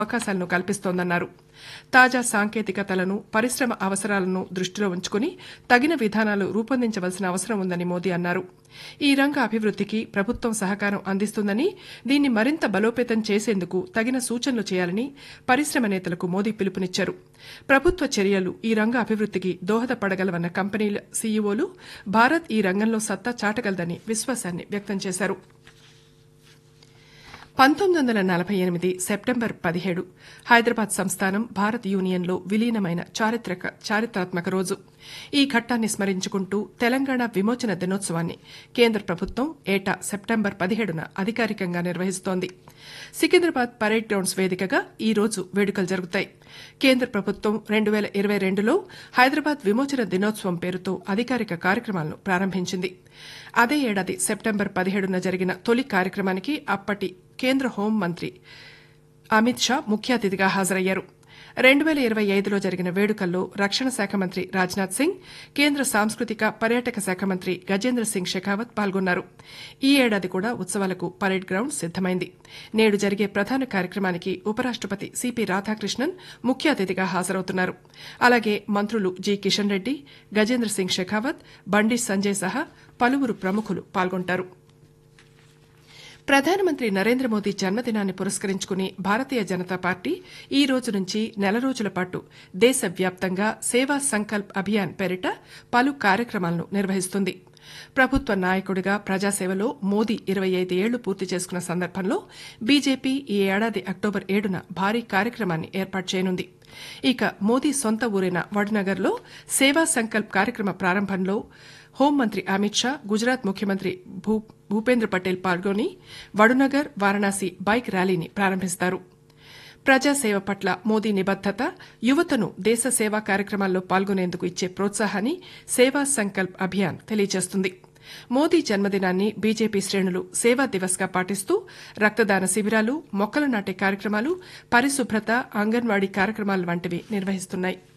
అవకాశాలను కల్పిస్తోందన్నారు తాజా సాంకేతికతలను పరిశ్రమ అవసరాలను దృష్టిలో ఉంచుకుని తగిన విధానాలు రూపొందించవలసిన అవసరం ఉందని మోదీ అన్నారు ఈ రంగ అభివృద్దికి ప్రభుత్వం సహకారం అందిస్తుందని దీన్ని మరింత బలోపేతం చేసేందుకు తగిన సూచనలు చేయాలని పరిశ్రమ నేతలకు మోదీ పిలుపునిచ్చారు ప్రభుత్వ చర్యలు ఈ రంగ అభివృద్దికి దోహదపడగలవన్న కంపెనీల సీఈఓలు భారత్ ఈ రంగంలో సత్తా చాటగలదని విశ్వాసాన్ని వ్యక్తం చేశారు పంతొమ్మిది వందల నలభై ఎనిమిది సెప్టెంబర్ పదిహేడు హైదరాబాద్ సంస్థానం భారత్ యూనియన్లో విలీనమైన చారిత్రక చారిత్రాత్మక రోజు ఈ ఘట్టాన్ని స్మరించుకుంటూ తెలంగాణ విమోచన దినోత్సవాన్ని కేంద్ర ప్రభుత్వం ఏటా సెప్టెంబర్ పదిహేడున అధికారికంగా నిర్వహిస్తోంది సికింద్రాబాద్ పరేడ్ గ్రౌండ్స్ వేదికగా ఈ రోజు వేడుకలు జరుగుతాయి కేంద్ర ప్రభుత్వం రెండు వేల ఇరవై రెండులో హైదరాబాద్ విమోచన దినోత్సవం పేరుతో అధికారిక కార్యక్రమాలను ప్రారంభించింది అదే ఏడాది సెప్టెంబర్ పదిహేడున జరిగిన తొలి కార్యక్రమానికి అప్పటి కేంద్ర హోంమంత్రి అమిత్ షా ముఖ్య అతిథిగా హాజరయ్యారు రెండు వేల ఇరవై ఐదులో జరిగిన వేడుకల్లో రక్షణ శాఖ మంత్రి రాజ్నాథ్ సింగ్ కేంద్ర సాంస్కృతిక పర్యాటక శాఖ మంత్రి గజేంద్ర సింగ్ షెకావత్ పాల్గొన్నారు ఈ ఏడాది కూడా ఉత్సవాలకు పరేడ్ గ్రౌండ్ సిద్దమైంది నేడు జరిగే ప్రధాన కార్యక్రమానికి ఉపరాష్టపతి సిపి రాధాకృష్ణన్ ముఖ్య అతిథిగా హాజరవుతున్నారు అలాగే మంత్రులు జి కిషన్ రెడ్డి గజేంద్ర సింగ్ షెకావత్ బండి సంజయ్ సహా పలువురు ప్రముఖులు పాల్గొంటారు ప్రధానమంత్రి నరేంద్ర మోదీ జన్మదినాన్ని పురస్కరించుకుని భారతీయ జనతా పార్టీ ఈ రోజు నుంచి నెల రోజుల పాటు దేశవ్యాప్తంగా సేవా సంకల్ప్ అభియాన్ పేరిట పలు కార్యక్రమాలను నిర్వహిస్తుంది ప్రభుత్వ నాయకుడిగా ప్రజాసేవలో మోదీ ఇరవై ఐదు ఏళ్లు పూర్తి చేసుకున్న సందర్భంలో బీజేపీ ఈ ఏడాది అక్టోబర్ ఏడున భారీ కార్యక్రమాన్ని ఏర్పాటు చేయనుంది ఇక మోదీ సొంత ఊరైన వడ్నగర్లో సేవా సంకల్ప్ కార్యక్రమ ప్రారంభంలో హోంమంత్రి అమిత్ షా గుజరాత్ ముఖ్యమంత్రి భూపేంద్ర పటేల్ పాల్గొని వడునగర్ వారణాసి బైక్ ర్యాలీని ప్రారంభిస్తారు ప్రజాసేవ పట్ల మోదీ నిబద్దత యువతను దేశ సేవా కార్యక్రమాల్లో పాల్గొనేందుకు ఇచ్చే ప్రోత్సాహాన్ని సేవా సంకల్ప్ అభియాన్ తెలియజేస్తుంది మోదీ జన్మదినాన్ని బీజేపీ శ్రేణులు సేవా దివస్ గా పాటిస్తూ రక్తదాన శిబిరాలు మొక్కలు నాటే కార్యక్రమాలు పరిశుభ్రత అంగన్వాడీ కార్యక్రమాలు వంటివి నిర్వహిస్తున్నాయి